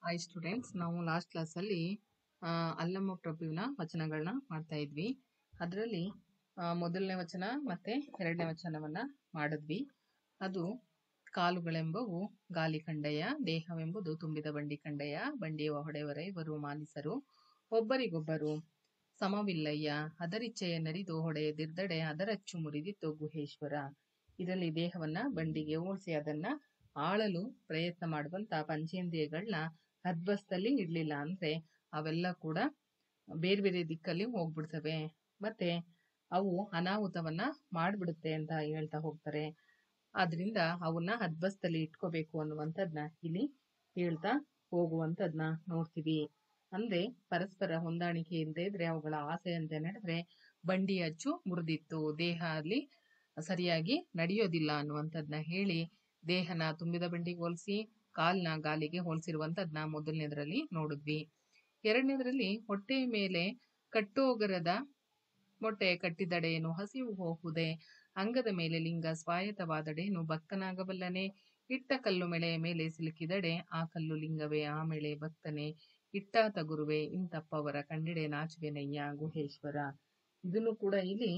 hi students ನಾವು last ಕ್ಲಾಸಲ್ಲಿ ಅಲ್ಲಮ್ಮ ಪ್ರಭುವಿನ ವಚನಗಳನ್ನ ಮಾಡ್ತಾ ಇದ್ವಿ ಅದರಲ್ಲಿ ಮೊದಲನೇ ವಚನ ಮತ್ತೆ ಎರಡನೇ ವಚನವನ್ನ ಮಾಡಿದ್ವಿ ಅದು ಕಾಲುಗಳೆಂಬವು ಗಾಲಿ ಕಂಡೆಯ ದೇಹವೆಂಬುದು ತುಂಬಿದ ಬಂಡಿ ಕಂಡೆಯ ಬಂಡಿಯ ಹೊಡೆವರೆ ಇವರು ಮಾಲಿಸರು ಒಬ್ಬರಿಗೊಬ್ಬರು ಸಮವಿಲ್ಲಯ್ಯ ಅದರಿಚ್ಛೆಯ ನರಿದು ಹೊಡೆಯದಿರ್ದಡೆ ಅದರಚ್ಚು ಮುರಿದಿತ್ತು ಗುಹೇಶ್ವರ ಇದರಲ್ಲಿ ದೇಹವನ್ನ ಬಂಡಿಗೆ ಓಡಿಸಿ ಅದನ್ನ ಆಳಲು ಪ್ರಯತ್ನ ಮಾಡುವಂತ ಪಂಚೇಂದ್ರಿಯಗಳನ್ನ ಹದ್ಬಸ್ತಲ್ಲಿ ಇಡ್ಲಿಲ್ಲ ಅಂದ್ರೆ ಅವೆಲ್ಲ ಕೂಡ ಬೇರೆ ಬೇರೆ ದಿಕ್ಕಲ್ಲಿ ಹೋಗ್ಬಿಡ್ತವೆ ಮತ್ತೆ ಅವು ಅನಾಹುತವನ್ನ ಮಾಡ್ಬಿಡುತ್ತೆ ಅಂತ ಹೇಳ್ತಾ ಹೋಗ್ತಾರೆ ಆದ್ರಿಂದ ಅವನ್ನ ಹದ್ಬಸ್ತಲ್ಲಿ ಇಟ್ಕೋಬೇಕು ಅನ್ನುವಂಥದ್ನ ಇಲ್ಲಿ ಹೇಳ್ತಾ ಹೋಗುವಂಥದ್ನ ನೋಡ್ತೀವಿ ಅಂದ್ರೆ ಪರಸ್ಪರ ಹೊಂದಾಣಿಕೆ ಇಲ್ಲದೆ ಇದ್ರೆ ಅವುಗಳ ಆಸೆಯಂತೆ ನಡೆದ್ರೆ ಬಂಡಿ ಅಚ್ಚು ಮುರಿದಿತ್ತು ದೇಹ ಅಲ್ಲಿ ಸರಿಯಾಗಿ ನಡೆಯೋದಿಲ್ಲ ಅನ್ನುವಂಥದ್ನ ಹೇಳಿ ದೇಹನ ತುಂಬಿದ ಬಂಡಿಗೆ ಹೋಲಿಸಿ ಕಾಲ್ನ ಗಾಲಿಗೆ ಹೋಲಿಸಿರುವಂತದ್ನ ಮೊದಲನೇದ್ರಲ್ಲಿ ನೋಡಿದ್ವಿ ಎರಡನೇದ್ರಲ್ಲಿ ಹೊಟ್ಟೆಯ ಮೇಲೆ ಕಟ್ಟೋಗರದ ಮೊಟ್ಟೆ ಕಟ್ಟಿದಡೇನು ಹಸಿವು ಹೋಗುವುದೇ ಅಂಗದ ಮೇಲೆ ಲಿಂಗ ಸ್ವಾಯತವಾದಡೇನು ಭಕ್ತನಾಗಬಲ್ಲನೆ ಇಟ್ಟ ಕಲ್ಲು ಮೆಳೆಯ ಮೇಲೆ ಸಿಲುಕಿದಡೆ ಆ ಕಲ್ಲು ಲಿಂಗವೇ ಆ ಮೆಳೆ ಭಕ್ತನೇ ಇಟ್ಟಾತ ಗುರುವೆ ಇಂತಪ್ಪವರ ಕಂಡಿಡೆ ನಾಚುವೆನಯ್ಯ ಗುಹೇಶ್ವರ ಇದನ್ನು ಕೂಡ ಇಲ್ಲಿ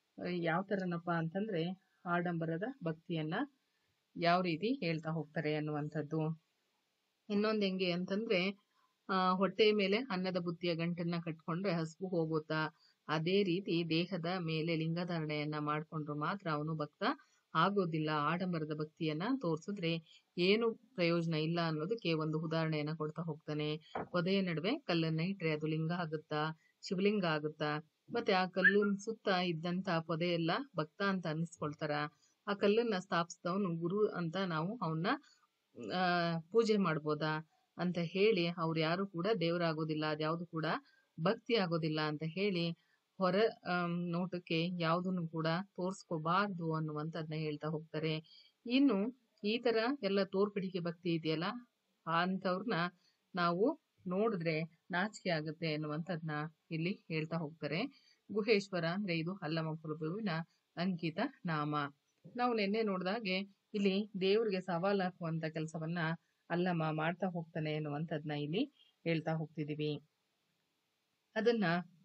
ಯಾವ ತರನಪ್ಪ ಅಂತಂದ್ರೆ ಆಡಂಬರದ ಭಕ್ತಿಯನ್ನ ಯಾವ ರೀತಿ ಹೇಳ್ತಾ ಹೋಗ್ತಾರೆ ಅನ್ನುವಂಥದ್ದು ಇನ್ನೊಂದ್ ಹೆಂಗೆ ಅಂತಂದ್ರೆ ಆ ಹೊಟ್ಟೆಯ ಮೇಲೆ ಅನ್ನದ ಬುತ್ತಿಯ ಗಂಟನ್ನ ಕಟ್ಕೊಂಡ್ರೆ ಹಸುವು ಹೋಗುತ್ತಾ ಅದೇ ರೀತಿ ದೇಹದ ಮೇಲೆ ಲಿಂಗಧಾರಣೆಯನ್ನ ಮಾಡ್ಕೊಂಡ್ರು ಮಾತ್ರ ಅವನು ಭಕ್ತ ಆಗೋದಿಲ್ಲ ಆಡಂಬರದ ಭಕ್ತಿಯನ್ನ ತೋರ್ಸಿದ್ರೆ ಏನು ಪ್ರಯೋಜನ ಇಲ್ಲ ಅನ್ನೋದಕ್ಕೆ ಒಂದು ಉದಾಹರಣೆಯನ್ನ ಕೊಡ್ತಾ ಹೋಗ್ತಾನೆ ಪೊದೆಯ ನಡುವೆ ಕಲ್ಲನ್ನ ಇಟ್ರೆ ಅದು ಲಿಂಗ ಆಗುತ್ತಾ ಶಿವಲಿಂಗ ಆಗುತ್ತಾ ಮತ್ತೆ ಆ ಕಲ್ಲಿನ ಸುತ್ತ ಇದ್ದಂತ ಪೊದೆ ಎಲ್ಲ ಭಕ್ತ ಅಂತ ಅನ್ನಿಸ್ಕೊಳ್ತಾರ ಆ ಕಲ್ಲನ್ನ ಸ್ಥಾಪಿಸಿದವನು ಗುರು ಅಂತ ನಾವು ಅವನ್ನ ಆ ಪೂಜೆ ಮಾಡ್ಬೋದಾ ಅಂತ ಹೇಳಿ ಅವ್ರು ಯಾರು ಕೂಡ ದೇವರಾಗೋದಿಲ್ಲ ಅದ್ಯಾವುದು ಕೂಡ ಭಕ್ತಿ ಆಗೋದಿಲ್ಲ ಅಂತ ಹೇಳಿ ಹೊರ ನೋಟಕ್ಕೆ ಯಾವುದನ್ನು ಕೂಡ ತೋರ್ಸ್ಕೋಬಾರ್ದು ಅನ್ನುವಂಥದ್ನ ಹೇಳ್ತಾ ಹೋಗ್ತಾರೆ ಇನ್ನು ಈ ತರ ಎಲ್ಲ ತೋರ್ಪಡಿಕೆ ಭಕ್ತಿ ಇದೆಯಲ್ಲ ಅಂತವ್ರನ್ನ ನಾವು ನೋಡಿದ್ರೆ ನಾಚಿಕೆ ಆಗುತ್ತೆ ಅನ್ನುವಂಥದ್ನ ಇಲ್ಲಿ ಹೇಳ್ತಾ ಹೋಗ್ತಾರೆ ಗುಹೇಶ್ವರ ಅಂದ್ರೆ ಇದು ಅಲ್ಲಮ ಪ್ರಭುವಿನ ಅಂಕಿತ ನಾಮ ನಾವು ನಿನ್ನೆ ನೋಡಿದಾಗೆ ಇಲ್ಲಿ ದೇವ್ರಿಗೆ ಸವಾಲ್ ಹಾಕುವಂತ ಕೆಲಸವನ್ನ ಅಲ್ಲಮ್ಮ ಮಾಡ್ತಾ ಹೋಗ್ತಾನೆ ಅನ್ನುವಂಥದ್ನ ಇಲ್ಲಿ ಹೇಳ್ತಾ ಹೋಗ್ತಿದೀವಿ ಅದನ್ನ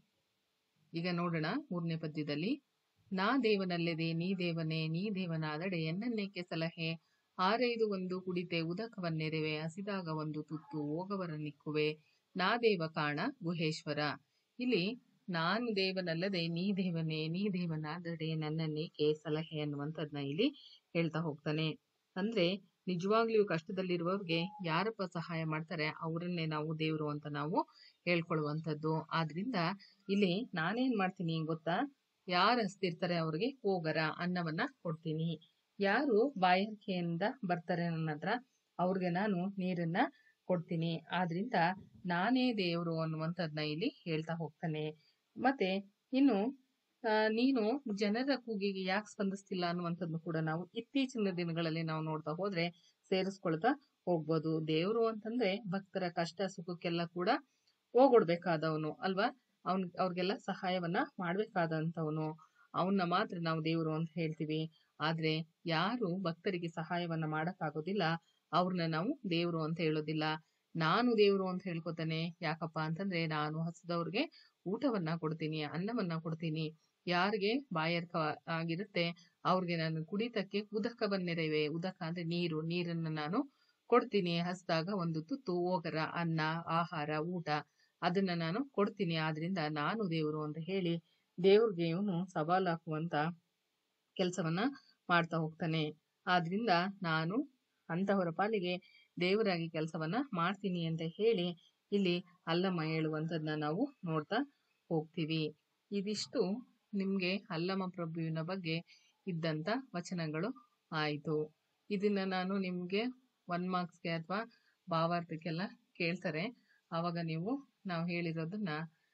ಈಗ ನೋಡೋಣ ಮೂರನೇ ಪದ್ಯದಲ್ಲಿ ನಾ ದೇವನಲ್ಲದೆ ನೀ ದೇವನೇ ನೀ ದೇವನಾದಡೆ ಎನ್ನನ್ನೇಕೆ ಸಲಹೆ ಆರೈದು ಒಂದು ಕುಡಿತೆ ಉದಕವನ್ನೆರೆವೆ ಹಸಿದಾಗ ಒಂದು ತುತ್ತು ಹೋಗವರ ನಿಕ್ಕುವೆ ನಾ ದೇವ ಕಾಣ ಗುಹೇಶ್ವರ ಇಲ್ಲಿ ನಾನು ದೇವನಲ್ಲದೆ ನೀ ದೇವನೇ ನೀ ದೇವನಾದಡೆ ನನ್ನನ್ನೇಕೆ ಸಲಹೆ ಅನ್ನುವಂಥದ್ನ ಇಲ್ಲಿ ಹೇಳ್ತಾ ಹೋಗ್ತಾನೆ ಅಂದ್ರೆ ನಿಜವಾಗ್ಲೂ ಕಷ್ಟದಲ್ಲಿರುವವ್ರಿಗೆ ಯಾರಪ್ಪ ಸಹಾಯ ಮಾಡ್ತಾರೆ ಅವರನ್ನೇ ನಾವು ದೇವರು ಅಂತ ನಾವು ಹೇಳ್ಕೊಳ್ಳುವಂಥದ್ದು ಆದ್ರಿಂದ ಇಲ್ಲಿ ನಾನೇನ್ ಮಾಡ್ತೀನಿ ಗೊತ್ತಾ ಯಾರು ಹಸ್ತಿರ್ತಾರೆ ಅವ್ರಿಗೆ ಹೋಗರ ಅನ್ನವನ್ನ ಕೊಡ್ತೀನಿ ಯಾರು ಬಾಯಾರಿಕೆಯಿಂದ ಬರ್ತಾರೆ ನನ್ನ ಹತ್ರ ಅವ್ರಿಗೆ ನಾನು ನೀರನ್ನ ಕೊಡ್ತೀನಿ ಆದ್ರಿಂದ ನಾನೇ ದೇವರು ಅನ್ನುವಂಥದ್ನ ಇಲ್ಲಿ ಹೇಳ್ತಾ ಹೋಗ್ತಾನೆ ಮತ್ತೆ ಇನ್ನು ನೀನು ಜನರ ಕೂಗಿಗೆ ಯಾಕೆ ಸ್ಪಂದಿಸ್ತಿಲ್ಲ ಅನ್ನುವಂಥದ್ದು ಕೂಡ ನಾವು ಇತ್ತೀಚಿನ ದಿನಗಳಲ್ಲಿ ನಾವು ನೋಡ್ತಾ ಹೋದ್ರೆ ಸೇರಿಸ್ಕೊಳ್ತಾ ಹೋಗ್ಬೋದು ದೇವರು ಅಂತಂದ್ರೆ ಭಕ್ತರ ಕಷ್ಟ ಸುಖಕ್ಕೆಲ್ಲ ಕೂಡ ಹೋಗೊಡ್ಬೇಕಾದವನು ಅಲ್ವಾ ಅವನ್ ಅವ್ರಿಗೆಲ್ಲ ಸಹಾಯವನ್ನ ಮಾಡ್ಬೇಕಾದಂತವನು ಅವನ್ನ ಮಾತ್ರ ನಾವು ದೇವರು ಅಂತ ಹೇಳ್ತೀವಿ ಆದ್ರೆ ಯಾರು ಭಕ್ತರಿಗೆ ಸಹಾಯವನ್ನ ಮಾಡಕ್ಕಾಗೋದಿಲ್ಲ ಅವ್ರನ್ನ ನಾವು ದೇವರು ಅಂತ ಹೇಳೋದಿಲ್ಲ ನಾನು ದೇವರು ಅಂತ ಹೇಳ್ಕೊತಾನೆ ಯಾಕಪ್ಪ ಅಂತಂದ್ರೆ ನಾನು ಹಸಿದವ್ರಿಗೆ ಊಟವನ್ನ ಕೊಡ್ತೀನಿ ಅನ್ನವನ್ನ ಕೊಡ್ತೀನಿ ಯಾರಿಗೆ ಬಾಯರ್ಕ ಆಗಿರುತ್ತೆ ಅವ್ರಿಗೆ ನಾನು ಕುಡಿತಕ್ಕೆ ಉದಕವನ್ನೆರವೆ ಉದಕ ಅಂದ್ರೆ ನೀರು ನೀರನ್ನ ನಾನು ಕೊಡ್ತೀನಿ ಹಸ್ದಾಗ ಒಂದು ತುತ್ತು ಹೋಗರ ಅನ್ನ ಆಹಾರ ಊಟ ಅದನ್ನ ನಾನು ಕೊಡ್ತೀನಿ ಆದ್ರಿಂದ ನಾನು ದೇವರು ಅಂತ ಹೇಳಿ ದೇವ್ರಿಗೆ ಇವನು ಸವಾಲ್ ಹಾಕುವಂತ ಕೆಲಸವನ್ನ ಮಾಡ್ತಾ ಹೋಗ್ತಾನೆ ಆದ್ರಿಂದ ನಾನು ಅಂತವರ ಪಾಲಿಗೆ ದೇವರಾಗಿ ಕೆಲಸವನ್ನ ಮಾಡ್ತೀನಿ ಅಂತ ಹೇಳಿ ಇಲ್ಲಿ ಅಲ್ಲಮ್ಮ ಹೇಳುವಂಥದ್ನ ನಾವು ನೋಡ್ತಾ ಹೋಗ್ತೀವಿ ಇದಿಷ್ಟು ನಿಮ್ಗೆ ಅಲ್ಲಮ ಪ್ರಭುವಿನ ಬಗ್ಗೆ ಇದ್ದಂತ ವಚನಗಳು ಆಯ್ತು ಇದನ್ನ ನಾನು ನಿಮ್ಗೆ ಒನ್ ಮಾರ್ಕ್ಸ್ಗೆ ಅಥವಾ ಭಾವಾರ್ಥಕ್ಕೆಲ್ಲ ಕೇಳ್ತಾರೆ ಆವಾಗ ನೀವು ನಾವು ಹೇಳಿರೋದನ್ನ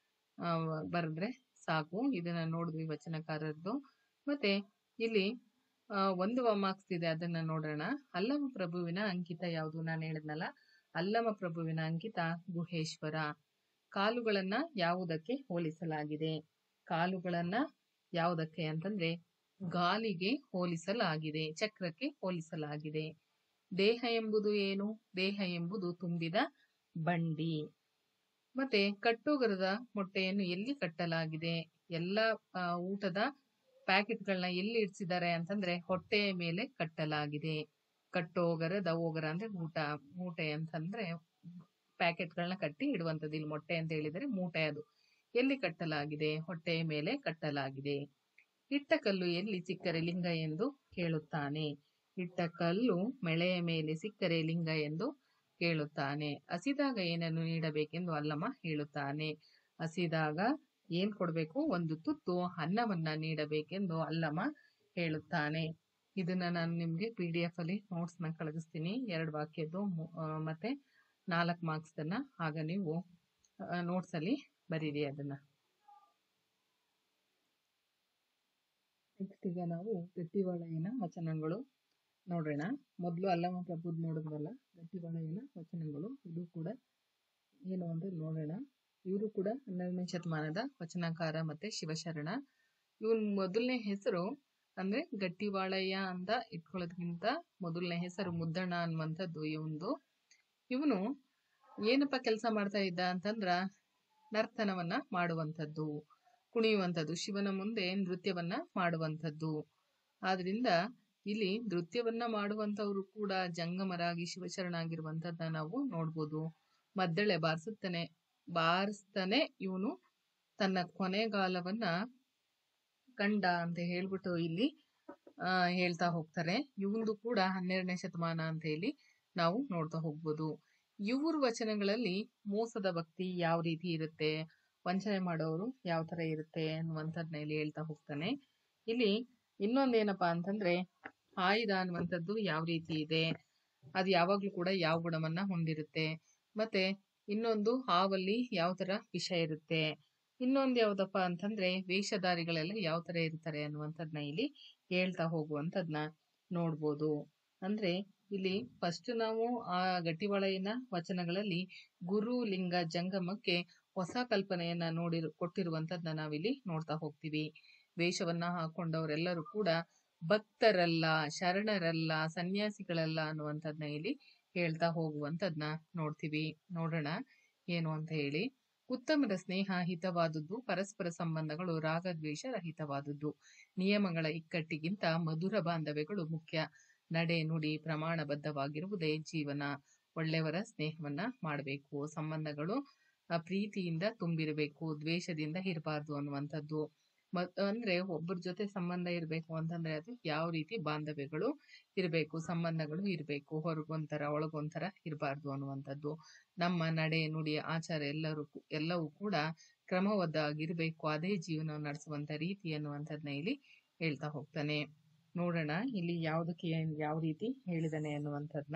ಬರೆದ್ರೆ ಸಾಕು ಇದನ್ನ ನೋಡಿದ್ವಿ ವಚನಕಾರರದ್ದು ಮತ್ತೆ ಇಲ್ಲಿ ಒಂದು ಮಾರ್ಕ್ಸ್ ಇದೆ ಅದನ್ನ ನೋಡೋಣ ಅಲ್ಲಮ ಪ್ರಭುವಿನ ಅಂಕಿತ ಯಾವುದು ನಾನು ಹೇಳಿದ್ನಲ್ಲ ಅಲ್ಲಮ ಪ್ರಭುವಿನ ಅಂಕಿತ ಗುಹೇಶ್ವರ ಕಾಲುಗಳನ್ನ ಯಾವುದಕ್ಕೆ ಹೋಲಿಸಲಾಗಿದೆ ಕಾಲುಗಳನ್ನ ಯಾವುದಕ್ಕೆ ಅಂತಂದ್ರೆ ಗಾಲಿಗೆ ಹೋಲಿಸಲಾಗಿದೆ ಚಕ್ರಕ್ಕೆ ಹೋಲಿಸಲಾಗಿದೆ ದೇಹ ಎಂಬುದು ಏನು ದೇಹ ಎಂಬುದು ತುಂಬಿದ ಬಂಡಿ ಮತ್ತೆ ಕಟ್ಟೋಗರದ ಮೊಟ್ಟೆಯನ್ನು ಎಲ್ಲಿ ಕಟ್ಟಲಾಗಿದೆ ಎಲ್ಲ ಆ, ಊಟದ ಪ್ಯಾಕೆಟ್ಗಳನ್ನ ಎಲ್ಲಿ ಇಡ್ಸಿದ್ದಾರೆ ಅಂತಂದ್ರೆ ಹೊಟ್ಟೆಯ ಮೇಲೆ ಕಟ್ಟಲಾಗಿದೆ ಕಟ್ಟೋಗರದ ಓಗರ ಅಂದ್ರೆ ಊಟ ಮೂಟೆ ಅಂತಂದ್ರೆ ಪ್ಯಾಕೆಟ್ಗಳನ್ನ ಕಟ್ಟಿ ಇಡುವಂತದ್ದು ಇಲ್ಲಿ ಮೊಟ್ಟೆ ಅಂತ ಹೇಳಿದರೆ ಮೂಟೆ ಅದು ಎಲ್ಲಿ ಕಟ್ಟಲಾಗಿದೆ ಹೊಟ್ಟೆಯ ಮೇಲೆ ಕಟ್ಟಲಾಗಿದೆ ಇಟ್ಟ ಕಲ್ಲು ಎಲ್ಲಿ ಸಿಕ್ಕರೆ ಲಿಂಗ ಎಂದು ಕೇಳುತ್ತಾನೆ ಇಟ್ಟ ಕಲ್ಲು ಮೆಳೆಯ ಮೇಲೆ ಸಿಕ್ಕರೆ ಲಿಂಗ ಎಂದು ಕೇಳುತ್ತಾನೆ ಹಸಿದಾಗ ಏನನ್ನು ನೀಡಬೇಕೆಂದು ಅಲ್ಲಮ್ಮ ಹೇಳುತ್ತಾನೆ ಹಸಿದಾಗ ಏನ್ ಕೊಡ್ಬೇಕು ಒಂದು ತುತ್ತು ಅನ್ನವನ್ನ ನೀಡಬೇಕೆಂದು ಅಲ್ಲಮ್ಮ ಹೇಳುತ್ತಾನೆ ಇದನ್ನ ನಾನು ನಿಮ್ಗೆ ಪಿ ಡಿ ಎಫ್ ಅಲ್ಲಿ ನೋಟ್ಸ್ ನ ಕಳಿಸ್ತೀನಿ ಎರಡು ವಾಕ್ಯದ್ದು ಮು- ಆ, ಮತ್ತೆ ನಾಲ್ಕು ಮಾರ್ಕ್ಸ್ ಅನ್ನ ಆಗ ನೀವು ನೋಟ್ಸ್ ಅಲ್ಲಿ ಬರೀರಿ ಅದನ್ನ ನೆಕ್ಸ್ಟ್ ಈಗ ನಾವು ಗಟ್ಟಿವಾಳೆಯನ ವಚನಗಳು ನೋಡೋಣ ಮೊದಲು ಅಲ್ಲಮ ಪ್ರಭುದ್ ನೋಡಿದ್ವಲ್ಲ ಗಟ್ಟಿವಾಳೆಯನ ವಚನಗಳು ಇದು ಕೂಡ ಏನು ಅಂತ ನೋಡೋಣ ಇವರು ಕೂಡ ಹನ್ನೆರಡನೇ ಶತಮಾನದ ವಚನಕಾರ ಮತ್ತೆ ಶಿವಶರಣ ಇವನ್ ಮೊದಲನೇ ಹೆಸರು ಅಂದ್ರೆ ಗಟ್ಟಿವಾಳಯ್ಯ ಅಂತ ಇಟ್ಕೊಳ್ಳೋದಕ್ಕಿಂತ ಮೊದಲನೇ ಹೆಸರು ಮುದ್ದಣ್ಣ ಅನ್ನುವಂಥದ್ದು ಇವಂದು ಇವನು ಏನಪ್ಪ ಕೆಲಸ ಮಾಡ್ತಾ ಇದ್ದ ಅಂತಂದ್ರ ನರ್ತನವನ್ನ ಮಾಡುವಂಥದ್ದು ಕುಣಿಯುವಂಥದ್ದು ಶಿವನ ಮುಂದೆ ನೃತ್ಯವನ್ನ ಮಾಡುವಂಥದ್ದು ಆದ್ರಿಂದ ಇಲ್ಲಿ ನೃತ್ಯವನ್ನ ಮಾಡುವಂತವ್ರು ಕೂಡ ಜಂಗಮರಾಗಿ ಶಿವಶರಣಾಗಿರುವಂತದ್ದನ್ನ ನಾವು ನೋಡ್ಬೋದು ಮದ್ದಳೆ ಬಾರಿಸುತ್ತಾನೆ ಬಾರಿಸ್ತಾನೆ ಇವನು ತನ್ನ ಕೊನೆಗಾಲವನ್ನ ಕಂಡ ಅಂತ ಹೇಳ್ಬಿಟ್ಟು ಇಲ್ಲಿ ಆ ಹೇಳ್ತಾ ಹೋಗ್ತಾರೆ ಇವಂದು ಕೂಡ ಹನ್ನೆರಡನೇ ಶತಮಾನ ಅಂತ ಹೇಳಿ ನಾವು ನೋಡ್ತಾ ಹೋಗ್ಬೋದು ಇವ್ರ ವಚನಗಳಲ್ಲಿ ಮೋಸದ ಭಕ್ತಿ ಯಾವ ರೀತಿ ಇರುತ್ತೆ ವಂಚನೆ ಮಾಡೋರು ಯಾವ ತರ ಇರುತ್ತೆ ಅನ್ನುವಂಥದ್ನ ಇಲ್ಲಿ ಹೇಳ್ತಾ ಹೋಗ್ತಾನೆ ಇಲ್ಲಿ ಇನ್ನೊಂದೇನಪ್ಪಾ ಅಂತಂದ್ರೆ ಆಯುಧ ಅನ್ನುವಂಥದ್ದು ಯಾವ ರೀತಿ ಇದೆ ಅದು ಯಾವಾಗ್ಲೂ ಕೂಡ ಯಾವ ಗುಣವನ್ನ ಹೊಂದಿರುತ್ತೆ ಮತ್ತೆ ಇನ್ನೊಂದು ಹಾವಲ್ಲಿ ಯಾವ ತರ ವಿಷ ಇರುತ್ತೆ ಇನ್ನೊಂದು ಯಾವ್ದಪ್ಪ ಅಂತಂದ್ರೆ ವೇಷಧಾರಿಗಳೆಲ್ಲ ಯಾವ ತರ ಇರ್ತಾರೆ ಅನ್ನುವಂಥದ್ನ ಇಲ್ಲಿ ಹೇಳ್ತಾ ಹೋಗುವಂಥದ್ನ ನೋಡ್ಬೋದು ಅಂದ್ರೆ ಇಲ್ಲಿ ಫಸ್ಟ್ ನಾವು ಆ ಗಟ್ಟಿವಾಳೆಯನ ವಚನಗಳಲ್ಲಿ ಗುರು ಲಿಂಗ ಜಂಗಮಕ್ಕೆ ಹೊಸ ಕಲ್ಪನೆಯನ್ನ ನೋಡಿ ಕೊಟ್ಟಿರುವಂತದ್ನ ನಾವಿಲ್ಲಿ ನೋಡ್ತಾ ಹೋಗ್ತೀವಿ ವೇಷವನ್ನ ಹಾಕೊಂಡವರೆಲ್ಲರೂ ಕೂಡ ಭಕ್ತರಲ್ಲ ಶರಣರಲ್ಲ ಸನ್ಯಾಸಿಗಳಲ್ಲ ಅನ್ನುವಂಥದ್ನ ಇಲ್ಲಿ ಹೇಳ್ತಾ ಹೋಗುವಂತದ್ನ ನೋಡ್ತೀವಿ ನೋಡೋಣ ಏನು ಅಂತ ಹೇಳಿ ಉತ್ತಮರ ಸ್ನೇಹ ಹಿತವಾದುದು ಪರಸ್ಪರ ಸಂಬಂಧಗಳು ರಾಗದ್ವೇಷ ರಹಿತವಾದುದು ನಿಯಮಗಳ ಇಕ್ಕಟ್ಟಿಗಿಂತ ಮಧುರ ಬಾಂಧವ್ಯಗಳು ಮುಖ್ಯ ನಡೆ ನುಡಿ ಪ್ರಮಾಣಬದ್ಧವಾಗಿರುವುದೇ ಜೀವನ ಒಳ್ಳೆಯವರ ಸ್ನೇಹವನ್ನ ಮಾಡಬೇಕು ಸಂಬಂಧಗಳು ಆ, ಪ್ರೀತಿಯಿಂದ ತುಂಬಿರಬೇಕು ದ್ವೇಷದಿಂದ ಇರಬಾರ್ದು ಅನ್ನುವಂಥದ್ದು ಮತ್ ಅಂದ್ರೆ ಒಬ್ಬರ ಜೊತೆ ಸಂಬಂಧ ಇರಬೇಕು ಅಂತಂದ್ರೆ ಅದು ಯಾವ ರೀತಿ ಬಾಂಧವ್ಯಗಳು ಇರಬೇಕು ಸಂಬಂಧಗಳು ಇರಬೇಕು ಹೊರಗೊಂಥರ ಒಳಗೊಂಥರ ಇರಬಾರ್ದು ಅನ್ನುವಂಥದ್ದು ನಮ್ಮ ನಡೆ ನುಡಿ ಆಚಾರ ಎಲ್ಲರೂ ಕೂ- ಎಲ್ಲವೂ ಕೂಡ ಕ್ರಮಬದ್ಧವಾಗಿರ್ಬೇಕು ಅದೇ ಜೀವನ ನಡೆಸುವಂತ ರೀತಿ ಅನ್ನುವಂಥದ್ನ ಇಲ್ಲಿ ಹೇಳ್ತಾ ಹೋಗ್ತಾನೆ ನೋಡೋಣ ಇಲ್ಲಿ ಯಾವ್ದಕ್ಕೆ ಏನ್- ಯಾವ ರೀತಿ ಹೇಳಿದಾನೆ ಅನ್ನುವಂಥದ್ನ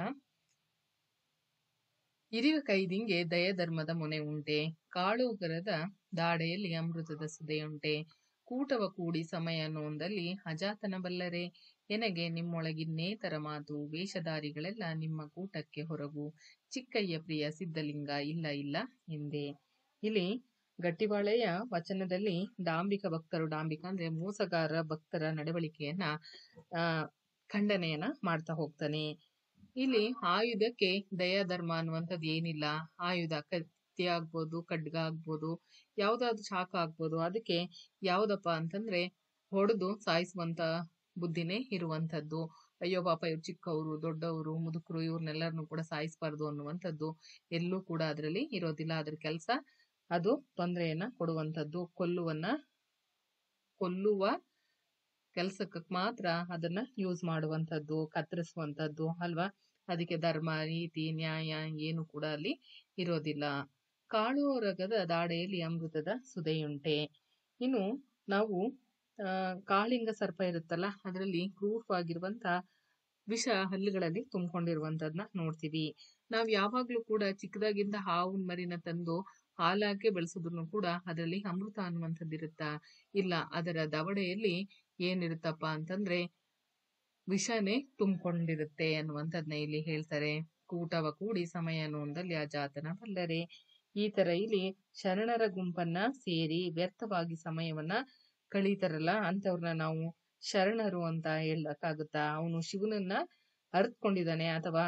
ಇರಿವ ಕೈದಿಂಗೆ ದಯ ಧರ್ಮದ ಮೊನೆ ಉಂಟೆ ಕಾಳುಗರದ ದಾಡೆಯಲ್ಲಿ ಅಮೃತದ ಸುದೆಯುಂಟೆ ಕೂಟವ ಕೂಡಿ ಸಮಯ ನೋಂದಲ್ಲಿ ಅಜಾತನ ಬಲ್ಲರೆ ಎನಗೆ ನಿಮ್ಮೊಳಗಿನ್ನೇತರ ಮಾತು ವೇಷಧಾರಿಗಳೆಲ್ಲ ನಿಮ್ಮ ಕೂಟಕ್ಕೆ ಹೊರಗು ಚಿಕ್ಕಯ್ಯ ಪ್ರಿಯ ಸಿದ್ಧಲಿಂಗ ಇಲ್ಲ ಇಲ್ಲ ಎಂದೆ ಇಲ್ಲಿ ಗಟ್ಟಿವಾಳೆಯ ವಚನದಲ್ಲಿ ಡಾಂಬಿಕ ಭಕ್ತರು ಡಾಂಬಿಕ ಅಂದ್ರೆ ಮೋಸಗಾರ ಭಕ್ತರ ನಡವಳಿಕೆಯನ್ನ ಆ ಖಂಡನೆಯನ್ನ ಮಾಡ್ತಾ ಹೋಗ್ತಾನೆ ಇಲ್ಲಿ ಆಯುಧಕ್ಕೆ ದಯಾ ಧರ್ಮ ಅನ್ನುವಂಥದ್ದು ಏನಿಲ್ಲ ಆಯುಧ ಕತ್ತಿ ಆಗ್ಬೋದು ಖಡ್ಗ ಆಗ್ಬೋದು ಯಾವ್ದಾದ್ರು ಚಾಕ ಆಗ್ಬೋದು ಅದಕ್ಕೆ ಯಾವ್ದಪ್ಪ ಅಂತಂದ್ರೆ ಹೊಡೆದು ಸಾಯಿಸುವಂತ ಬುದ್ಧಿನೇ ಇರುವಂತದ್ದು ಅಯ್ಯೋ ಪಾಪ ಇವ್ರು ಚಿಕ್ಕವರು ದೊಡ್ಡವರು ಮುದುಕರು ಇವ್ರನ್ನೆಲ್ಲರನ್ನು ಕೂಡ ಸಾಯಿಸಬಾರ್ದು ಅನ್ನುವಂಥದ್ದು ಎಲ್ಲೂ ಕೂಡ ಅದರಲ್ಲಿ ಇರೋದಿಲ್ಲ ಅದ್ರ ಕೆಲಸ ಅದು ತೊಂದರೆಯನ್ನ ಕೊಡುವಂಥದ್ದು ಕೊಲ್ಲುವನ್ನ ಕೊಲ್ಲುವ ಕೆಲ್ಸಕ್ಕೆ ಮಾತ್ರ ಅದನ್ನ ಯೂಸ್ ಮಾಡುವಂಥದ್ದು ಕತ್ತರಿಸುವಂಥದ್ದು ಅಲ್ವಾ ಅದಕ್ಕೆ ಧರ್ಮ ನೀತಿ ನ್ಯಾಯ ಏನು ಕೂಡ ಅಲ್ಲಿ ಇರೋದಿಲ್ಲ ಕಾಳುರಗದ ದಾಡೆಯಲ್ಲಿ ಅಮೃತದ ಸುದೆಯುಂಟೆ ಇನ್ನು ನಾವು ಆ ಕಾಳಿಂಗ ಸರ್ಪ ಇರುತ್ತಲ್ಲ ಅದರಲ್ಲಿ ಕ್ರೂರವಾಗಿರುವಂತ ವಿಷ ಹಲ್ಲುಗಳಲ್ಲಿ ತುಂಬಿಕೊಂಡಿರುವಂತದ್ನ ನೋಡ್ತೀವಿ ನಾವ್ ಯಾವಾಗ್ಲೂ ಕೂಡ ಚಿಕ್ಕದಾಗಿಂದ ಹಾವಿನ ಮರಿನ ತಂದು ಹಾಲಾಕೆ ಬೆಳೆಸಿದ್ರು ಕೂಡ ಅದರಲ್ಲಿ ಅಮೃತ ಅನ್ನುವಂಥದ್ದು ಇರುತ್ತಾ ಇಲ್ಲ ಅದರ ದವಡೆಯಲ್ಲಿ ಏನಿರುತ್ತಪ್ಪ ಅಂತಂದ್ರೆ ವಿಷನೇ ತುಂಬಿಕೊಂಡಿರುತ್ತೆ ಅನ್ನುವಂಥದ್ನ ಇಲ್ಲಿ ಹೇಳ್ತಾರೆ ಕೂಟವ ಕೂಡಿ ಸಮಯ ನೋಂದಲ್ಲಿ ಆ ಜಾತನ ಬಲ್ಲರೆ ಈ ತರ ಇಲ್ಲಿ ಶರಣರ ಗುಂಪನ್ನ ಸೇರಿ ವ್ಯರ್ಥವಾಗಿ ಸಮಯವನ್ನ ಕಳೀತಾರಲ್ಲ ಅಂತವ್ರನ್ನ ನಾವು ಶರಣರು ಅಂತ ಹೇಳಕ್ಕಾಗುತ್ತಾ ಅವನು ಶಿವನನ್ನ ಅರ್ತ್ಕೊಂಡಿದ್ದಾನೆ ಅಥವಾ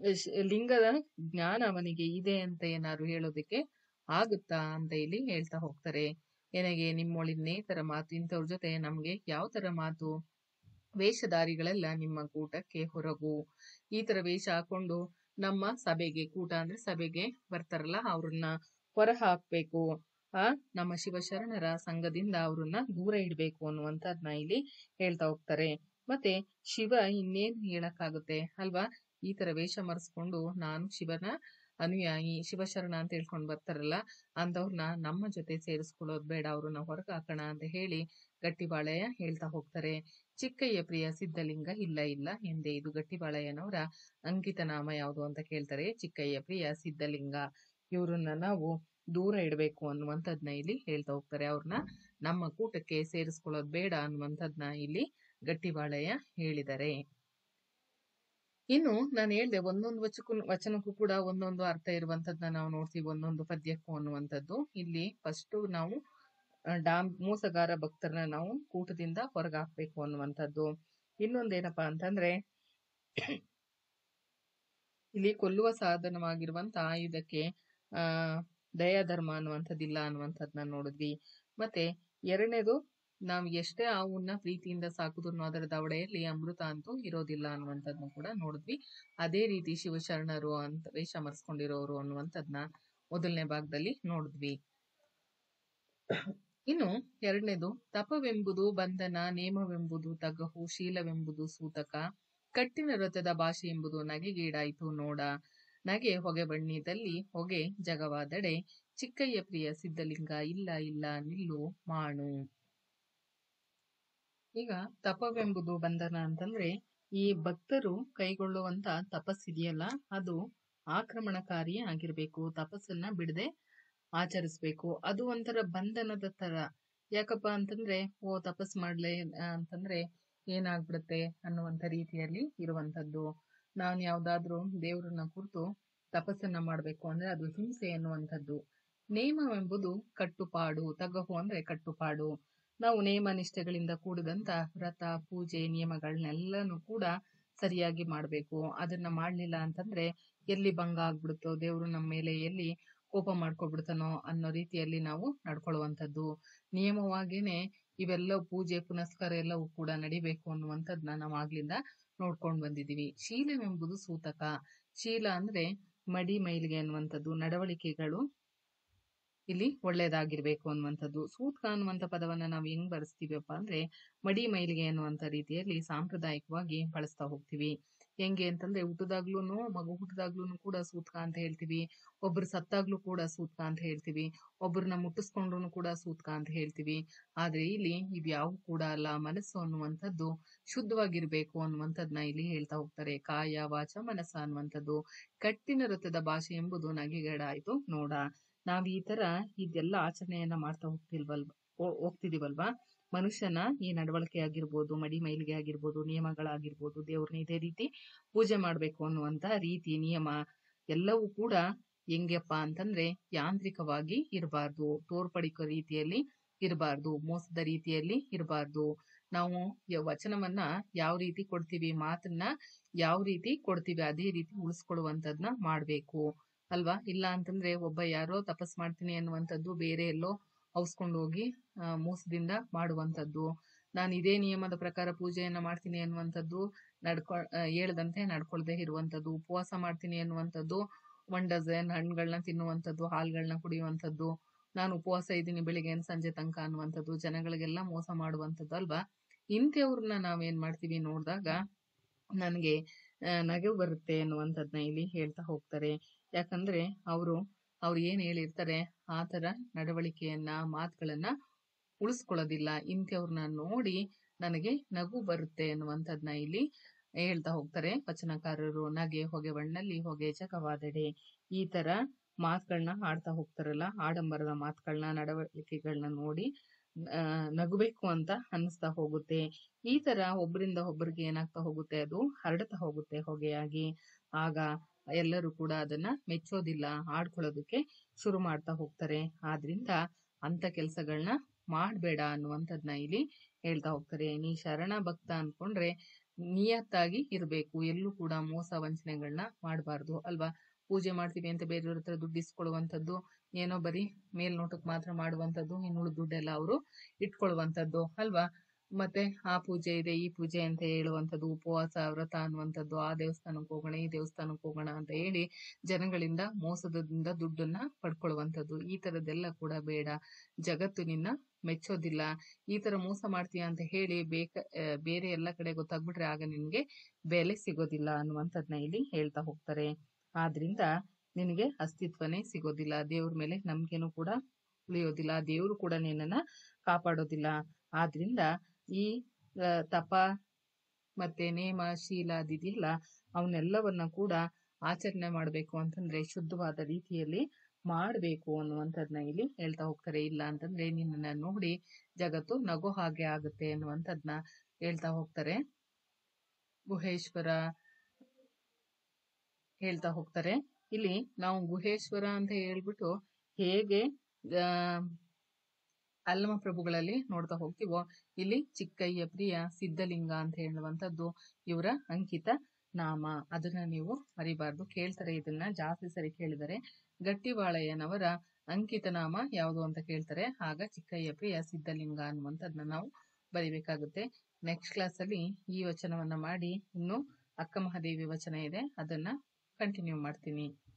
ಶ್- ಲಿಂಗದ ಜ್ಞಾನ ಅವನಿಗೆ ಇದೆ ಅಂತ ಏನಾದ್ರು ಹೇಳೋದಕ್ಕೆ ಆಗುತ್ತಾ ಅಂತ ಇಲ್ಲಿ ಹೇಳ್ತಾ ಹೋಗ್ತಾರೆ ನನಗೆ ನಿಮ್ಮೊಳಿನ್ನೇತರ ಮಾತು ಇಂಥವ್ರ ಜೊತೆ ನಮ್ಗೆ ಯಾವ ತರ ಮಾತು ವೇಷಧಾರಿಗಳೆಲ್ಲ ನಿಮ್ಮ ಕೂಟಕ್ಕೆ ಹೊರಗು ಈ ತರ ವೇಷ ಹಾಕೊಂಡು ನಮ್ಮ ಸಭೆಗೆ ಕೂಟ ಅಂದ್ರೆ ಸಭೆಗೆ ಬರ್ತಾರಲ್ಲ ಅವ್ರನ್ನ ಹೊರ ಹಾಕ್ಬೇಕು ಆ ನಮ್ಮ ಶಿವಶರಣರ ಸಂಘದಿಂದ ಅವ್ರನ್ನ ದೂರ ಇಡ್ಬೇಕು ಅನ್ನುವಂಥದ್ನ ಇಲ್ಲಿ ಹೇಳ್ತಾ ಹೋಗ್ತಾರೆ ಮತ್ತೆ ಶಿವ ಇನ್ನೇನ್ ಹೇಳಕ್ಕಾಗುತ್ತೆ ಅಲ್ವಾ ಈ ತರ ವೇಷ ಮರೆಸ್ಕೊಂಡು ನಾನು ಶಿವನ ಅನುಯಾಯಿ ಶಿವಶರಣ ಅಂತ ಹೇಳ್ಕೊಂಡು ಬರ್ತಾರಲ್ಲ ಅಂಥವ್ರನ್ನ ನಮ್ಮ ಜೊತೆ ಸೇರಿಸ್ಕೊಳ್ಳೋದು ಬೇಡ ಅವ್ರನ್ನ ಹೊರಗೆ ಹಾಕೋಣ ಅಂತ ಹೇಳಿ ಗಟ್ಟಿಬಾಳೆಯ ಹೇಳ್ತಾ ಹೋಗ್ತಾರೆ ಚಿಕ್ಕಯ್ಯ ಪ್ರಿಯ ಸಿದ್ಧಲಿಂಗ ಇಲ್ಲ ಇಲ್ಲ ಎಂದೇ ಇದು ಗಟ್ಟಿಬಾಳೆಯನವರ ಅಂಕಿತ ನಾಮ ಯಾವುದು ಅಂತ ಕೇಳ್ತಾರೆ ಚಿಕ್ಕಯ್ಯ ಪ್ರಿಯ ಸಿದ್ಧಲಿಂಗ ಇವ್ರನ್ನ ನಾವು ದೂರ ಇಡಬೇಕು ಅನ್ನುವಂಥದ್ನ ಇಲ್ಲಿ ಹೇಳ್ತಾ ಹೋಗ್ತಾರೆ ಅವ್ರನ್ನ ನಮ್ಮ ಕೂಟಕ್ಕೆ ಸೇರಿಸ್ಕೊಳ್ಳೋದು ಬೇಡ ಅನ್ನುವಂಥದ್ನ ಇಲ್ಲಿ ಗಟ್ಟಿಬಾಳೆಯ ಹೇಳಿದ್ದಾರೆ ಇನ್ನು ನಾನು ಹೇಳ್ದೆ ಒಂದೊಂದು ವಚಕ್ಕೂ ವಚನಕ್ಕೂ ಕೂಡ ಒಂದೊಂದು ಅರ್ಥ ಇರುವಂತದ್ನ ನಾವು ನೋಡ್ತೀವಿ ಒಂದೊಂದು ಪದ್ಯಕ್ಕೂ ಅನ್ನುವಂಥದ್ದು ಇಲ್ಲಿ ಫಸ್ಟ್ ನಾವು ಆ, ಡಾಮ್ ಮೋಸಗಾರ ಭಕ್ತರನ್ನ ನಾವು ಕೂಟದಿಂದ ಹೊರಗೆ ಹಾಕ್ಬೇಕು ಅನ್ನುವಂಥದ್ದು ಇನ್ನೊಂದೇನಪ್ಪಾ ಅಂತಂದ್ರೆ ಇಲ್ಲಿ ಕೊಲ್ಲುವ ಸಾಧನವಾಗಿರುವಂತ ಆಯುಧಕ್ಕೆ ಆ ದಯಾಧರ್ಮ ಅನ್ನುವಂಥದ್ದಿಲ್ಲ ಅನ್ನುವಂಥದ್ನ ನೋಡಿದ್ವಿ ಮತ್ತೆ ಎರಡನೇದು ನಾವು ಎಷ್ಟೇ ಹಾವನ್ನ ಪ್ರೀತಿಯಿಂದ ಸಾಕುದ್ರು ಅದರ ದವಡೆಯಲ್ಲಿ ಅಮೃತ ಅಂತೂ ಇರೋದಿಲ್ಲ ಅನ್ನುವಂಥದ್ನ ಕೂಡ ನೋಡಿದ್ವಿ ಅದೇ ರೀತಿ ಶಿವಶರಣರು ಅಂತ ವೇಷ ಮರೆಸ್ಕೊಂಡಿರೋರು ಅನ್ನುವಂಥದ್ನ ಮೊದಲನೇ ಭಾಗದಲ್ಲಿ ನೋಡಿದ್ವಿ ಇನ್ನು ಎರಡನೇದು ತಪವೆಂಬುದು ಬಂಧನ ನೇಮವೆಂಬುದು ತಗಹು ಶೀಲವೆಂಬುದು ಸೂತಕ ಕಟ್ಟಿನ ರಥದ ಭಾಷೆ ಎಂಬುದು ನಗೆಗೀಡಾಯಿತು ನೋಡ ನಗೆ ಹೊಗೆ ಬಣ್ಣಿದಲ್ಲಿ ಹೊಗೆ ಜಗವಾದಡೆ ಚಿಕ್ಕಯ್ಯ ಪ್ರಿಯ ಸಿದ್ಧಲಿಂಗ ಇಲ್ಲ ಇಲ್ಲ ನಿಲ್ಲು ಮಾಡು ಈಗ ತಪವೆಂಬುದು ಬಂಧನ ಅಂತಂದ್ರೆ ಈ ಭಕ್ತರು ಕೈಗೊಳ್ಳುವಂತ ತಪಸ್ಸಿದೆಯಲ್ಲ ಅದು ಆಕ್ರಮಣಕಾರಿ ಆಗಿರ್ಬೇಕು ತಪಸ್ಸನ್ನ ಬಿಡದೆ ಆಚರಿಸ್ಬೇಕು ಅದು ಒಂಥರ ಬಂಧನದ ತರ ಯಾಕಪ್ಪ ಅಂತಂದ್ರೆ ಓ ತಪಸ್ ಮಾಡ್ಲೆ ಆ, ಅಂತಂದ್ರೆ ಏನಾಗ್ಬಿಡುತ್ತೆ ಅನ್ನುವಂಥ ರೀತಿಯಲ್ಲಿ ಇರುವಂತದ್ದು ನಾನು ಯಾವ್ದಾದ್ರು ದೇವರನ್ನ ಕುರಿತು ತಪಸ್ಸನ್ನ ಮಾಡ್ಬೇಕು ಅಂದ್ರೆ ಅದು ಹಿಂಸೆ ಎನ್ನುವಂಥದ್ದು ನೇಮವೆಂಬುದು ಕಟ್ಟುಪಾಡು ತಗಹು ಅಂದ್ರೆ ಕಟ್ಟುಪಾಡು ನಾವು ನೇಮ ನಿಷ್ಠೆಗಳಿಂದ ಕೂಡಿದಂತ ವ್ರತ ಪೂಜೆ ನಿಯಮಗಳನ್ನೆಲ್ಲನೂ ಕೂಡ ಸರಿಯಾಗಿ ಮಾಡ್ಬೇಕು ಅದನ್ನ ಮಾಡ್ಲಿಲ್ಲ ಅಂತಂದ್ರೆ ಎಲ್ಲಿ ಭಂಗ ಆಗ್ಬಿಡುತ್ತೋ ದೇವ್ರು ನಮ್ಮ ಮೇಲೆ ಎಲ್ಲಿ ಕೋಪ ಮಾಡ್ಕೊಬಿಡ್ತಾನೋ ಅನ್ನೋ ರೀತಿಯಲ್ಲಿ ನಾವು ನಡ್ಕೊಳ್ಳುವಂಥದ್ದು ನಿಯಮವಾಗೇನೆ ಇವೆಲ್ಲ ಪೂಜೆ ಪುನಸ್ಕಾರ ಎಲ್ಲವೂ ಕೂಡ ನಡಿಬೇಕು ಅನ್ನುವಂಥದ್ನ ನಾವು ಆಗ್ಲಿಂದ ನೋಡ್ಕೊಂಡು ಬಂದಿದೀವಿ ಶೀಲವೆಂಬುದು ಸೂತಕ ಶೀಲ ಅಂದ್ರೆ ಮಡಿ ಮೈಲಿಗೆ ಅನ್ನುವಂಥದ್ದು ನಡವಳಿಕೆಗಳು ಇಲ್ಲಿ ಒಳ್ಳೇದಾಗಿರ್ಬೇಕು ಅನ್ನುವಂಥದ್ದು ಸೂತ್ಕ ಅನ್ನುವಂಥ ಪದವನ್ನ ನಾವು ಹೆಂಗ್ ಬಳಸ್ತೀವಪ್ಪ ಅಂದ್ರೆ ಮಡಿ ಮೈಲಿಗೆ ಅನ್ನುವಂಥ ರೀತಿಯಲ್ಲಿ ಸಾಂಪ್ರದಾಯಿಕವಾಗಿ ಬಳಸ್ತಾ ಹೋಗ್ತೀವಿ ಹೆಂಗೆ ಅಂತಂದ್ರೆ ಹುಟ್ಟದಾಗ್ಲೂನು ಮಗು ಹುಟ್ಟದಾಗ್ಲೂನು ಕೂಡ ಸೂತ್ಕ ಅಂತ ಹೇಳ್ತೀವಿ ಒಬ್ರು ಸತ್ತಾಗ್ಲೂ ಕೂಡ ಸೂತ್ಕ ಅಂತ ಹೇಳ್ತೀವಿ ಒಬ್ರನ್ನ ಮುಟ್ಟಿಸ್ಕೊಂಡ್ರು ಕೂಡ ಸೂತ್ಕ ಅಂತ ಹೇಳ್ತೀವಿ ಆದ್ರೆ ಇಲ್ಲಿ ಇವ್ಯಾವು ಕೂಡ ಅಲ್ಲ ಮನಸ್ಸು ಅನ್ನುವಂಥದ್ದು ಶುದ್ಧವಾಗಿರ್ಬೇಕು ಅನ್ನುವಂಥದ್ನ ಇಲ್ಲಿ ಹೇಳ್ತಾ ಹೋಗ್ತಾರೆ ಕಾಯ ವಾಚ ಮನಸ್ಸ ಅನ್ನುವಂಥದ್ದು ಕಟ್ಟಿನ ವೃತ್ತದ ಭಾಷೆ ಎಂಬುದು ನಗೆಗೇಡಾಯ್ತು ನೋಡ ನಾವ್ ಈ ತರ ಇದೆಲ್ಲ ಆಚರಣೆಯನ್ನ ಮಾಡ್ತಾ ಹೋಗ್ತಿಲ್ವಲ್ ಹೋ- ಹೋಗ್ತಿದೀವಲ್ವಾ ಮನುಷ್ಯನ ಈ ನಡವಳಿಕೆ ಆಗಿರ್ಬೋದು ಮಡಿ ಮೈಲಿಗೆ ಆಗಿರ್ಬೋದು ನಿಯಮಗಳಾಗಿರ್ಬೋದು ದೇವ್ರನ್ನ ಇದೇ ರೀತಿ ಪೂಜೆ ಮಾಡ್ಬೇಕು ಅನ್ನುವಂತ ರೀತಿ ನಿಯಮ ಎಲ್ಲವೂ ಕೂಡ ಹೆಂಗಪ್ಪ ಅಂತಂದ್ರೆ ಯಾಂತ್ರಿಕವಾಗಿ ಇರಬಾರ್ದು ತೋರ್ಪಡಿಕೋ ರೀತಿಯಲ್ಲಿ ಇರಬಾರ್ದು ಮೋಸದ ರೀತಿಯಲ್ಲಿ ಇರಬಾರ್ದು ನಾವು ಯ- ವಚನವನ್ನ ಯಾವ ರೀತಿ ಕೊಡ್ತೀವಿ ಮಾತನ್ನ ಯಾವ ರೀತಿ ಕೊಡ್ತೀವಿ ಅದೇ ರೀತಿ ಉಳಿಸ್ಕೊಳ್ಳುವಂತದ್ನ ಮಾಡ್ಬೇಕು ಅಲ್ವಾ ಇಲ್ಲ ಅಂತಂದ್ರೆ ಒಬ್ಬ ಯಾರೋ ತಪಸ್ ಮಾಡ್ತೀನಿ ಅನ್ನುವಂಥದ್ದು ಬೇರೆ ಎಲ್ಲೋ ಔಸ್ಕೊಂಡು ಹೋಗಿ ಆ, ಮೋಸದಿಂದ ಮಾಡುವಂಥದ್ದು ನಾನು ಇದೇ ನಿಯಮದ ಪ್ರಕಾರ ಪೂಜೆಯನ್ನ ಮಾಡ್ತೀನಿ ಅನ್ನುವಂಥದ್ದು ನಡ್ಕೊ ಆ, ಹೇಳ್ದಂತೆ ನಡ್ಕೊಳ್ದೆ ಇರುವಂಥದ್ದು ಉಪವಾಸ ಮಾಡ್ತೀನಿ ಅನ್ನುವಂಥದ್ದು ಒನ್ ಡಜನ್ ಹಣ್ಣುಗಳನ್ನ ತಿನ್ನುವಂಥದ್ದು ಹಾಲ್ಗಳನ್ನ ಕುಡಿಯುವಂಥದ್ದು ನಾನು ಉಪವಾಸ ಇದ್ದೀನಿ ಬೆಳಿಗ್ಗೆ ಸಂಜೆ ತನಕ ಅನ್ನುವಂಥದ್ದು ಜನಗಳಿಗೆಲ್ಲ ಮೋಸ ಮಾಡುವಂಥದ್ದು ಅಲ್ವಾ ಇಂಥವ್ರನ್ನ ನಾವೇನ್ ಮಾಡ್ತೀವಿ ನೋಡಿದಾಗ ನನಗೆ ನಗು ಬರುತ್ತೆ ಅನ್ನುವಂಥದ್ನ ಇಲ್ಲಿ ಹೇಳ್ತಾ ಹೋಗ್ತಾರೆ ಯಾಕಂದ್ರೆ ಅವರು ಅವ್ರು ಏನ್ ಹೇಳಿರ್ತಾರೆ ಆ ತರ ನಡವಳಿಕೆಯನ್ನ ಮಾತುಗಳನ್ನ ಉಳಿಸ್ಕೊಳ್ಳೋದಿಲ್ಲ ಇಂಥವ್ರನ್ನ ನೋಡಿ ನನಗೆ ನಗು ಬರುತ್ತೆ ಅನ್ನುವಂಥದ್ನ ಇಲ್ಲಿ ಹೇಳ್ತಾ ಹೋಗ್ತಾರೆ ವಚನಕಾರರು ನಗೆ ಹೊಗೆ ಬಣ್ಣಲ್ಲಿ ಹೊಗೆ ಜಗವಾದೆಡೆ ಈ ತರ ಮಾತುಗಳನ್ನ ಆಡ್ತಾ ಹೋಗ್ತಾರಲ್ಲ ಆಡಂಬರದ ಮಾತುಗಳನ್ನ ನಡವಳಿಕೆಗಳನ್ನ ನೋಡಿ ಆ, ನಗಬೇಕು ಅಂತ ಅನ್ನಿಸ್ತಾ ಹೋಗುತ್ತೆ ಈ ತರ ಒಬ್ಬರಿಂದ ಒಬ್ಬರಿಗೆ ಏನಾಗ್ತಾ ಹೋಗುತ್ತೆ ಅದು ಹರಡ್ತಾ ಹೋಗುತ್ತೆ ಹೊಗೆಯಾಗಿ ಆಗ ಎಲ್ಲರೂ ಕೂಡ ಅದನ್ನ ಮೆಚ್ಚೋದಿಲ್ಲ ಆಡ್ಕೊಳ್ಳೋದಕ್ಕೆ ಶುರು ಮಾಡ್ತಾ ಹೋಗ್ತಾರೆ ಆದ್ರಿಂದ ಅಂತ ಕೆಲ್ಸಗಳನ್ನ ಮಾಡ್ಬೇಡ ಅನ್ನುವಂಥದ್ನ ಇಲ್ಲಿ ಹೇಳ್ತಾ ಹೋಗ್ತಾರೆ ನೀ ಶರಣ ಭಕ್ತ ಅನ್ಕೊಂಡ್ರೆ ನಿಯತ್ತಾಗಿ ಇರಬೇಕು ಎಲ್ಲೂ ಕೂಡ ಮೋಸ ವಂಚನೆಗಳನ್ನ ಮಾಡಬಾರ್ದು ಅಲ್ವಾ ಪೂಜೆ ಮಾಡ್ತೀವಿ ಅಂತ ಬೇರೆಯವ್ರ ಹತ್ರ ದುಡ್ಡು ಇಸ್ಕೊಳ್ಳುವಂಥದ್ದು ಏನೋ ಬರೀ ಮೇಲ್ನೋಟಕ್ಕೆ ಮಾತ್ರ ಮಾಡುವಂಥದ್ದು ಇನ್ನುಳಿದ ದುಡ್ಡೆಲ್ಲ ಅವರು ಇಟ್ಕೊಳ್ಳುವಂಥದ್ದು ಅಲ್ವಾ ಮತ್ತೆ ಆ ಪೂಜೆ ಇದೆ ಈ ಪೂಜೆ ಅಂತ ಹೇಳುವಂಥದ್ದು ಉಪವಾಸ ವ್ರತ ಅನ್ನುವಂಥದ್ದು ಆ ದೇವಸ್ಥಾನಕ್ಕೆ ಹೋಗೋಣ ಈ ದೇವಸ್ಥಾನಕ್ಕೆ ಹೋಗೋಣ ಅಂತ ಹೇಳಿ ಜನಗಳಿಂದ ಮೋಸದಿಂದ ದುಡ್ಡನ್ನ ಪಡ್ಕೊಳ್ಳುವಂಥದ್ದು ಈ ಥರದ್ದೆಲ್ಲ ಕೂಡ ಬೇಡ ಜಗತ್ತು ನಿನ್ನ ಮೆಚ್ಚೋದಿಲ್ಲ ಈ ತರ ಮೋಸ ಮಾಡ್ತೀಯ ಅಂತ ಹೇಳಿ ಬೇಕ ಆ, ಬೇರೆ ಎಲ್ಲ ಕಡೆ ಗೊತ್ತಾಗ್ಬಿಟ್ರೆ ಆಗ ನಿನ್ಗೆ ಬೆಲೆ ಸಿಗೋದಿಲ್ಲ ಅನ್ನುವಂಥದ್ನ ಇಲ್ಲಿ ಹೇಳ್ತಾ ಹೋಗ್ತಾರೆ ಆದ್ರಿಂದ ನಿನಗೆ ಅಸ್ತಿತ್ವನೇ ಸಿಗೋದಿಲ್ಲ ದೇವ್ರ ಮೇಲೆ ನಂಬಿಕೆನೂ ಕೂಡ ಉಳಿಯೋದಿಲ್ಲ ದೇವರು ಕೂಡ ನಿನ್ನನ್ನ ಕಾಪಾಡೋದಿಲ್ಲ ಆದ್ರಿಂದ ಈ ಆ, ತಪ ಮತ್ತೆ ನೇಮ ಶೀಲ ಅದಿದೆಯಲ್ಲ ಅವನ್ನೆಲ್ಲವನ್ನ ಕೂಡ ಆಚರಣೆ ಮಾಡಬೇಕು ಅಂತಂದ್ರೆ ಶುದ್ಧವಾದ ರೀತಿಯಲ್ಲಿ ಮಾಡಬೇಕು ಅನ್ನುವಂಥದ್ನ ಇಲ್ಲಿ ಹೇಳ್ತಾ ಹೋಗ್ತಾರೆ ಇಲ್ಲ ಅಂತಂದ್ರೆ ನಿನ್ನನ್ನ ನೋಡಿ ಜಗತ್ತು ನಗೋ ಹಾಗೆ ಆಗುತ್ತೆ ಅನ್ನುವಂಥದ್ನ ಹೇಳ್ತಾ ಹೋಗ್ತಾರೆ ಗುಹೇಶ್ವರ ಹೇಳ್ತಾ ಹೋಗ್ತಾರೆ ಇಲ್ಲಿ ನಾವು ಗುಹೇಶ್ವರ ಅಂತ ಹೇಳ್ಬಿಟ್ಟು ಹೇಗೆ ಆ, ಅಲ್ಲಮ ಪ್ರಭುಗಳಲ್ಲಿ ನೋಡ್ತಾ ಹೋಗ್ತೀವೋ ಇಲ್ಲಿ ಚಿಕ್ಕಯ್ಯ ಪ್ರಿಯ ಸಿದ್ಧಲಿಂಗ ಅಂತ ಹೇಳುವಂಥದ್ದು ಇವರ ಅಂಕಿತ ನಾಮ ಅದನ್ನ ನೀವು ಮರಿಬಾರ್ದು ಕೇಳ್ತಾರೆ ಇದನ್ನ ಜಾಸ್ತಿ ಸರಿ ಕೇಳಿದರೆ ಗಟ್ಟಿವಾಳಯ್ಯನವರ ಅಂಕಿತ ನಾಮ ಯಾವುದು ಅಂತ ಕೇಳ್ತಾರೆ ಆಗ ಚಿಕ್ಕಯ್ಯ ಪ್ರಿಯ ಸಿದ್ಧಲಿಂಗ ಅನ್ನುವಂಥದ್ದನ್ನ ನಾವು ಬರಿಬೇಕಾಗುತ್ತೆ ನೆಕ್ಸ್ಟ್ ಕ್ಲಾಸಲ್ಲಿ ಈ ವಚನವನ್ನ ಮಾಡಿ ಇನ್ನು ಅಕ್ಕ ಮಹಾದೇವಿ ವಚನ ಇದೆ ಅದನ್ನ ಕಂಟಿನ್ಯೂ ಮಾಡ್ತೀನಿ